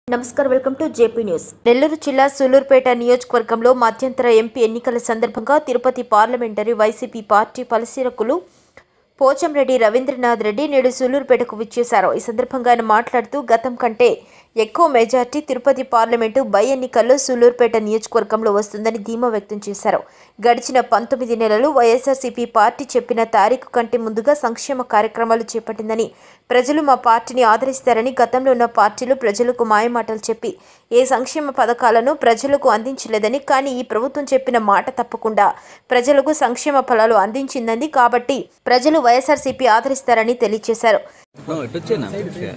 నమస్కారం welcome to JP news Nellore జిల్లా సూలూరుపేట నియోజకవర్గంలో మధ్యంతర ఎంపీ ఎన్నికల సందర్భంగా తిరుపతి పార్లమెంటరీ వైసీపీ పార్టీ పరిశీలకులు పోచంరెడ్డి రవీంద్రనాథ్ రెడ్డి నేడు సూలూరుపేటకు విచ్చేశారు ఈ సందర్భంగా ఆయన మాట్లాడుతూ గతం కంటే ఎక్కువ మెజార్టీ తిరుపతి పార్లమెంటు బై ఎన్నికల్లో సూలూరుపేట నియోజకవర్గంలో వస్తుందని ధీమా వ్యక్తం చేశారు గడిచిన పంతొమ్మిది నెలలు వైఎస్ఆర్సీపీ పార్టీ చెప్పిన తారీఖు కంటే ముందుగా సంక్షేమ కార్యక్రమాలు చేపట్టిందని ప్రజలు మా పార్టీని ఆదరిస్తారని గతంలో ఉన్న పార్టీలు ప్రజలకు మాయమాటలు చెప్పి ఏ సంక్షేమ పథకాలను ప్రజలకు అందించలేదని కానీ ఈ ప్రభుత్వం చెప్పిన మాట తప్పకుండా ప్రజలకు సంక్షేమ ఫలాలు అందించిందని కాబట్టి ప్రజలు వైఎస్ఆర్సీపీ ఆదరిస్తారని తెలియజేశారు నో ఇటు వచ్చేనా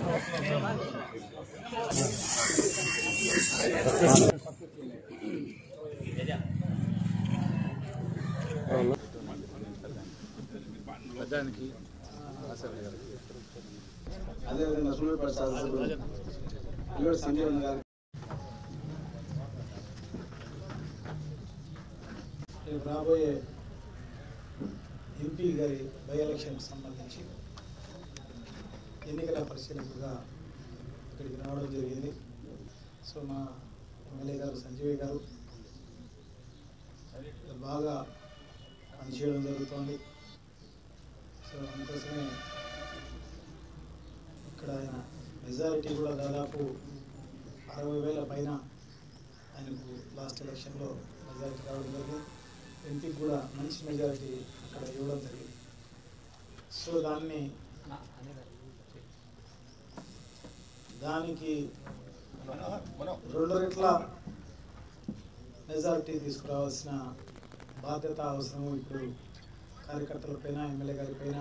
అదేవిధంగా సూర్యపేట శాసనసభ్యులు ఇల్లు సంజీవన్ గారు రేపు రాబోయే ఎంపీ గారి బై ఎలక్షన్కి సంబంధించి ఎన్నికల పరిశీలకుగా ఇక్కడికి రావడం జరిగింది సో మా ఎమ్మెల్యే గారు సంజీవయ్య గారు బాగా పనిచేయడం జరుగుతోంది సో అందుకోసమే ఇక్కడ ఆయన మెజారిటీ కూడా దాదాపు అరవై వేల పైన ఆయనకు లాస్ట్ ఎలక్షన్లో మెజారిటీ రావడం జరిగింది ఎంపీకి కూడా మంచి మెజారిటీ అక్కడ ఇవ్వడం జరిగింది సో దాన్ని దానికి రెండు రెట్ల మెజారిటీ తీసుకురావాల్సిన బాధ్యత అవసరం ఇప్పుడు కార్యకర్తలపైన ఎమ్మెల్యే గారి పైన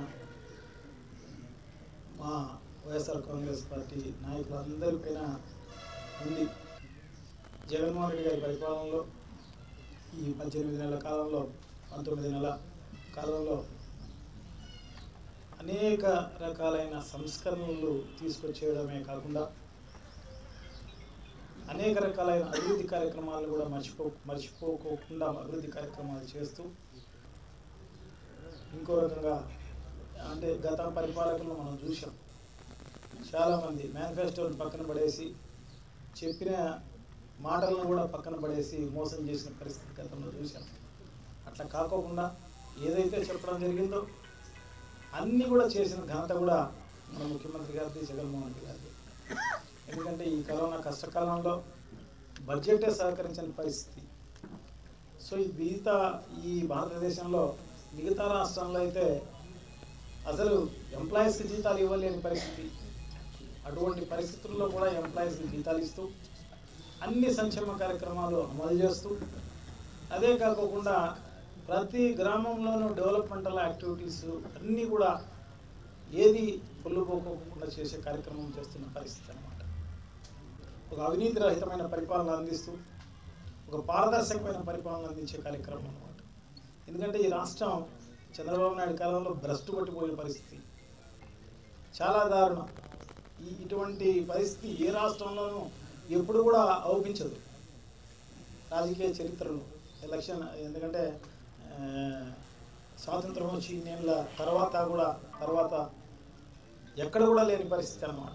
మా వైఎస్ఆర్ కాంగ్రెస్ పార్టీ నాయకులందరిపైన ఉంది జగన్మోహన్ రెడ్డి గారి పరిపాలనలో ఈ పద్దెనిమిది నెలల కాలంలో పంతొమ్మిది నెలల కాలంలో అనేక రకాలైన సంస్కరణలు తీసుకొచ్చేయడమే కాకుండా అనేక రకాలైన అభివృద్ధి కార్యక్రమాలు కూడా మర్చిపో మర్చిపోకోకుండా అభివృద్ధి కార్యక్రమాలు చేస్తూ ఇంకో రకంగా అంటే గత పరిపాలకులను మనం చూసాం చాలామంది మేనిఫెస్టోని పక్కన పడేసి చెప్పిన మాటలను కూడా పక్కన పడేసి మోసం చేసిన పరిస్థితి గతంలో చూసాం అట్లా కాకోకుండా ఏదైతే చెప్పడం జరిగిందో అన్నీ కూడా చేసిన ఘనత కూడా మన ముఖ్యమంత్రి గారిది జగన్మోహన్ రెడ్డి గారిది ఎందుకంటే ఈ కరోనా కష్టకాలంలో బడ్జెటే సహకరించని పరిస్థితి సో ఈ మిగతా ఈ భారతదేశంలో మిగతా రాష్ట్రాల్లో అయితే అసలు ఎంప్లాయీస్కి జీతాలు ఇవ్వలేని పరిస్థితి అటువంటి పరిస్థితుల్లో కూడా ఎంప్లాయీస్కి జీతాలు ఇస్తూ అన్ని సంక్షేమ కార్యక్రమాలు అమలు చేస్తూ అదే కాకుండా ప్రతి గ్రామంలోనూ డెవలప్మెంటల్ యాక్టివిటీస్ అన్నీ కూడా ఏది పొల్లుపోకోకుండా చేసే కార్యక్రమం చేస్తున్న పరిస్థితి అన్నమాట ఒక అవినీతి రహితమైన పరిపాలన అందిస్తూ ఒక పారదర్శకమైన పరిపాలన అందించే కార్యక్రమం అన్నమాట ఎందుకంటే ఈ రాష్ట్రం చంద్రబాబు నాయుడు కాలంలో భ్రష్టు పట్టిపోయిన పరిస్థితి చాలా దారుణం ఈ ఇటువంటి పరిస్థితి ఏ రాష్ట్రంలోనూ ఎప్పుడు కూడా అవుపించదు రాజకీయ చరిత్రలో ఎలక్షన్ ఎందుకంటే ఆ, స్వాతంత్రం వచ్చి నేల తర్వాత కూడా తర్వాత ఎక్కడ కూడా లేని పరిస్థితి అన్నమాట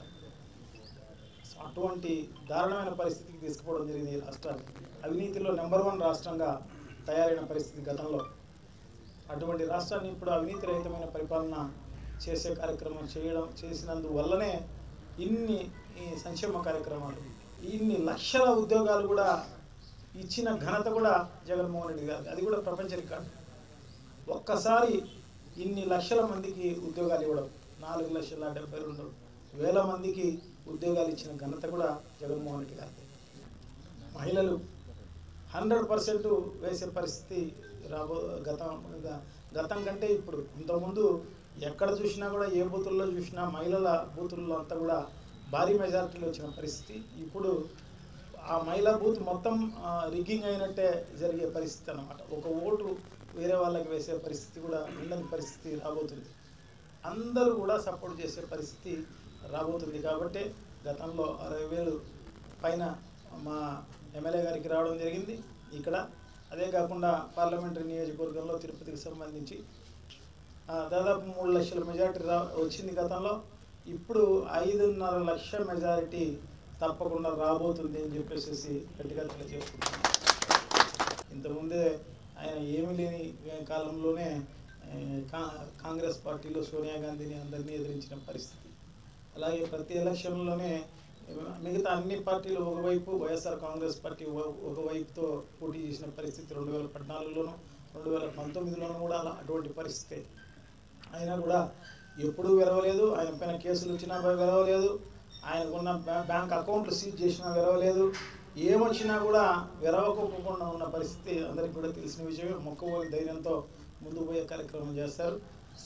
సో అటువంటి దారుణమైన పరిస్థితికి తీసుకుపోవడం జరిగింది ఈ రాష్ట్రాన్ని అవినీతిలో నెంబర్ వన్ రాష్ట్రంగా తయారైన పరిస్థితి గతంలో అటువంటి రాష్ట్రాన్ని ఇప్పుడు అవినీతి రహితమైన పరిపాలన చేసే కార్యక్రమం చేయడం చేసినందువల్లనే ఇన్ని ఈ సంక్షేమ కార్యక్రమాలు ఇన్ని లక్షల ఉద్యోగాలు కూడా ఇచ్చిన ఘనత కూడా జగన్మోహన్ రెడ్డి గారు అది కూడా ప్రపంచ రికార్డు ఒక్కసారి ఇన్ని లక్షల మందికి ఉద్యోగాలు ఇవ్వడం నాలుగు లక్షల డెబ్బై రెండు వేల మందికి ఉద్యోగాలు ఇచ్చిన ఘనత కూడా జగన్మోహన్ రెడ్డి గారి మహిళలు హండ్రెడ్ పర్సెంట్ వేసే పరిస్థితి రాబో గతం గ- గతం కంటే ఇప్పుడు ఇంతకుముందు ఎక్కడ చూసినా కూడా ఏ బూతుల్లో చూసినా మహిళల బూతుల్లో అంతా కూడా భారీ మెజారిటీలో వచ్చిన పరిస్థితి ఇప్పుడు ఆ మహిళా బూత్ మొత్తం రిగ్గింగ్ అయినట్టే జరిగే పరిస్థితి అన్నమాట ఒక ఓటు వేరే వాళ్ళకి వేసే పరిస్థితి కూడా ఉండని పరిస్థితి రాబోతుంది అందరూ కూడా సపోర్ట్ చేసే పరిస్థితి రాబోతుంది కాబట్టి గతంలో అరవై వేలు పైన మా ఎమ్మెల్యే గారికి రావడం జరిగింది ఇక్కడ అదే కాకుండా పార్లమెంటరీ నియోజకవర్గంలో తిరుపతికి సంబంధించి ఆ, దాదాపు మూడు లక్షల మెజారిటీ రా వచ్చింది గతంలో ఇప్పుడు ఐదున్నర లక్ష మెజారిటీ తప్పకుండా రాబోతుంది అని చెప్పేసి గట్టిగా తెలియజేసుకుంటున్నాను ఇంతకుముందే ఆయన ఏమీ లేని కాలంలోనే ఆ, కా- కాంగ్రెస్ పార్టీలో సోనియా గాంధీని అందరినీ ఎదిరించిన పరిస్థితి అలాగే ప్రతి ఎలక్షన్లోనే మిగతా అన్ని పార్టీలు ఒకవైపు వైఎస్ఆర్ కాంగ్రెస్ పార్టీ ఒక- ఒకవైపుతో పోటీ చేసిన పరిస్థితి రెండు వేల పద్నాలుగులోను రెండు వేల పంతొమ్మిదిలోనూ కూడా అలా అటువంటి పరిస్థితి అయినా కూడా ఎప్పుడూ వెరవలేదు ఆయన పైన కేసులు వచ్చినా వెరవలేదు ఆయనకున్న బ్యా- బ్యాంక్ అకౌంట్లు సీజ్ చేసినా వెరవలేదు ఏమొచ్చినా కూడా వెరవకోకుండా ఉన్న పరిస్థితి అందరికీ కూడా తెలిసిన విషయమే మొక్కబోని ధైర్యంతో ముందుకు పోయే కార్యక్రమం చేస్తారు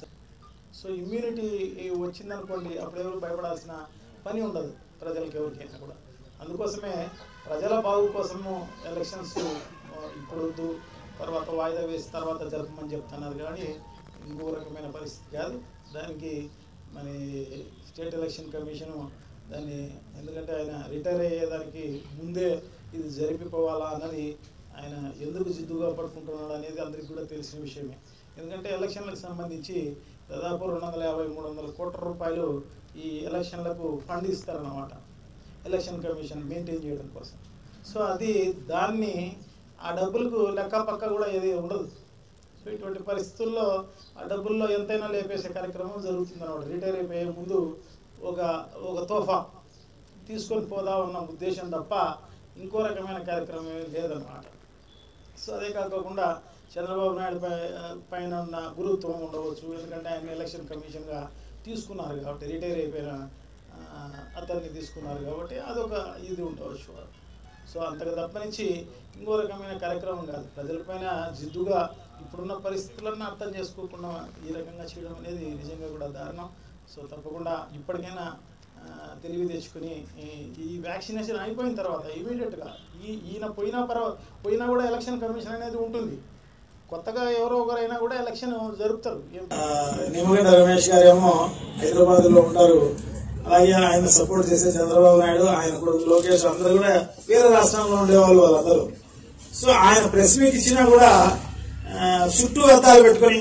సో ఇమ్యూనిటీ వచ్చిందనుకోండి అప్పుడు ఎవరు భయపడాల్సిన పని ఉండదు ప్రజలకు ఎవరికైనా కూడా అందుకోసమే ప్రజల బాగు కోసము ఎలక్షన్స్ ఆ, ఇప్పుడు వద్దు తర్వాత వాయిదా వేసి తర్వాత జరపమని చెప్తున్నారు కానీ ఇంకో రకమైన పరిస్థితి కాదు దానికి మరి స్టేట్ ఎలక్షన్ కమిషను దాన్ని ఎందుకంటే ఆయన రిటైర్ అయ్యేదానికి ముందే ఇది జరిపిపోవాలా అన్నది ఆయన ఎందుకు జిద్దుగా పడుకుంటున్నాడు అనేది అందరికీ కూడా తెలిసిన విషయమే ఎందుకంటే ఎలక్షన్లకు సంబంధించి దాదాపు రెండు వందల యాభై మూడు వందల కోట్ల రూపాయలు ఈ ఎలక్షన్లకు ఫండ్ ఇస్తారన్నమాట ఎలక్షన్ కమిషన్ మెయింటైన్ చేయడం కోసం సో అది దాన్ని ఆ డబ్బులకు లెక్క పక్క కూడా ఏది ఉండదు సో ఇటువంటి పరిస్థితుల్లో ఆ డబ్బుల్లో ఎంతైనా లేపేసే కార్యక్రమం జరుగుతుంది అనమాట రిటైర్ అయిపోయే ముందు ఒక ఒక తోఫా తీసుకొని పోదా ఉన్న ఉద్దేశం తప్ప ఇంకో రకమైన కార్యక్రమం ఏమీ లేదన్నమాట సో అదే కాకుండా చంద్రబాబు నాయుడు పై పైన ఉన్న గురుత్వం ఉండవచ్చు ఎందుకంటే ఆయన ఎలక్షన్ కమిషన్గా తీసుకున్నారు కాబట్టి రిటైర్ అయిపోయిన ఆ, అతన్ని తీసుకున్నారు కాబట్టి అదొక ఇది ఉండవచ్చు సో అంతకు తప్పనించి ఇంకో రకమైన కార్యక్రమం కాదు ప్రజలపైన జిద్దుగా ఇప్పుడున్న పరిస్థితులను అర్థం చేసుకోకుండా ఈ రకంగా చేయడం అనేది నిజంగా కూడా దారుణం సో తప్పకుండా ఇప్పటికైనా ఆ, తెలివి తెచ్చుకుని ఈ- ఈ వ్యాక్సినేషన్ అయిపోయిన తర్వాత ఇమీడియట్గా ఈ ఈయన పోయినా పర్వ పోయినా కూడా ఎలక్షన్ కమిషన్ అనేది ఉంటుంది కొత్తగా ఎవరో ఒకరైనా కూడా ఎలక్షన్ జరుపుతారు నిమ్మగడ్డ రమేష్ గారు ఏమో హైదరాబాద్ లో ఉంటారు అలాగే ఆయన సపోర్ట్ చేసే చంద్రబాబు నాయుడు ఆయన కొడుకు లోకేష్ అందరూ కూడా వేరే రాష్ట్రంలో ఉండేవాళ్ళు వాళ్ళందరూ సో ఆయన ప్రెస్ మీట్ ఇచ్చినా కూడా ఆ, చుట్టూ అర్థాలు పెట్టుకొని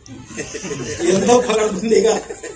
ఎంతో పగడుతుందిగా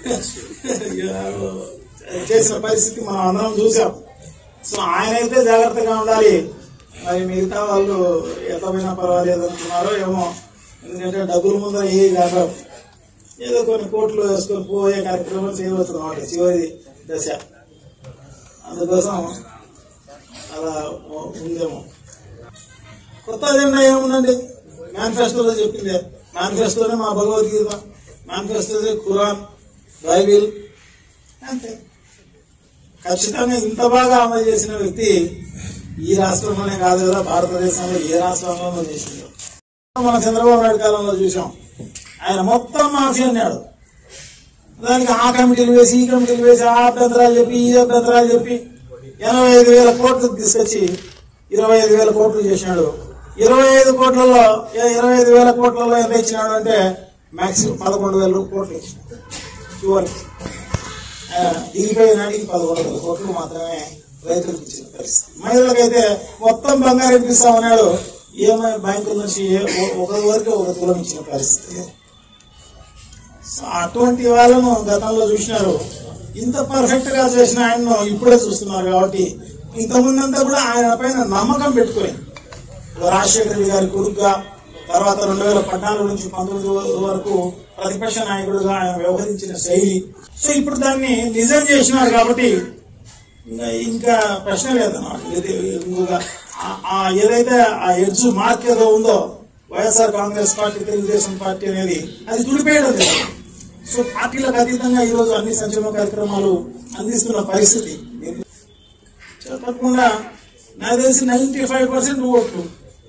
చేసిన పరిస్థితి మనం అందరం చూసాం సో ఆయన అయితే జాగ్రత్తగా ఉండాలి మరి మిగతా వాళ్ళు ఎంతమైనా పర్వాలేదు అనుకున్నారో ఏమో ఎందుకంటే డబ్బుల ముందర ఏ కాదు ఏదో కొన్ని కోట్లు వేసుకొని పోయే కార్యక్రమం చేయవచ్చు అన్నమాట చివరి దశ అందుకోసం అలా ఉందేమో కొత్త అజెండా ఏముందండి మేనిఫెస్టోలో చెప్పిందే మేనిఫెస్టోనే మా భగవద్గీత మేనిఫెస్టోనే ఖురాన్ బైబిల్ అంతే ఖచ్చితంగా ఇంత బాగా అమలు చేసిన వ్యక్తి ఈ రాష్ట్రంలోనే కాదు కదా భారతదేశంలో ఏ రాష్ట్రంలోనూ చేసింది మన చంద్రబాబు నాయుడు కాలంలో చూసాం ఆయన మొత్తం మాఫీ అన్నాడు దానికి ఆ కమిటీలు వేసి ఈ కమిటీలు వేసి ఆ అభ్యంతరాలు చెప్పి ఈ అభ్యంతరాలు చెప్పి ఎనభై ఐదు వేల కోట్లు తీసుకొచ్చి ఇరవై ఐదు వేల కోట్లు చేసినాడు ఇరవై ఐదు కోట్లలో ఏ- ఇరవై ఐదు వేల కోట్లలో ఎంత ఇచ్చినాడు అంటే మాక్సిమం పదకొండు వేల కోట్లు ఇచ్చినాడు చివరికి ఆ, దిగిపోయే నాటికి పదకొండు వేల కోట్లు మాత్రమే రైతులకు ఇచ్చిన పరిస్థితి మహిళలకైతే మొత్తం బంగారం ఇప్పిస్తామన్నాడు ఏమై బ్యాంకుల నుంచి ఏ- ఒ- ఒక వరకు ఒక తులం ఇచ్చిన పరిస్థితి సో అటువంటి వాళ్ళను గతంలో చూసినారు ఇంత పర్ఫెక్ట్ గా చేసిన ఆయన్ను ఇప్పుడే చూస్తున్నారు కాబట్టి ఇంతకుముందంతా కూడా ఆయన పైన నమ్మకం పెట్టుకుని రాజశేఖర రెడ్డి గారి కొడుకుగా తర్వాత రెండు వేల పద్నాలుగు నుంచి పంతొమ్మిది వరకు ప్రతిపక్ష నాయకుడిగా ఆయన వ్యవహరించిన శైలి సో ఇప్పుడు దాన్ని నిజం చేసినారు కాబట్టి ఇంకా ఇంకా ప్రశ్న లేదన్నమాట ఇది ఇంకొక ఆ- ఆ ఏదైతే ఆ ఎడ్జ్ మార్క్ ఏదో ఉందో YSR Congress party Telugudesam party అనేది అది తుడిపేయడం లేదు సో పార్టీలకు అతీతంగా ఈ రోజు అన్ని సంక్షేమ కార్యక్రమాలు అందిస్తున్న పరిస్థితి సో తప్పకుండా నాకు తెలిసి నైన్టీ ఫైవ్ పర్సెంట్ ఓట్లు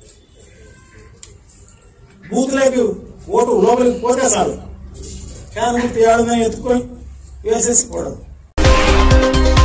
బూత్లోకి ఓటు లోపలికి పోతే చాలు ఫ్యాన్ గుర్తు ఏడదని ఎత్తుకొని వేసేసి పోవడం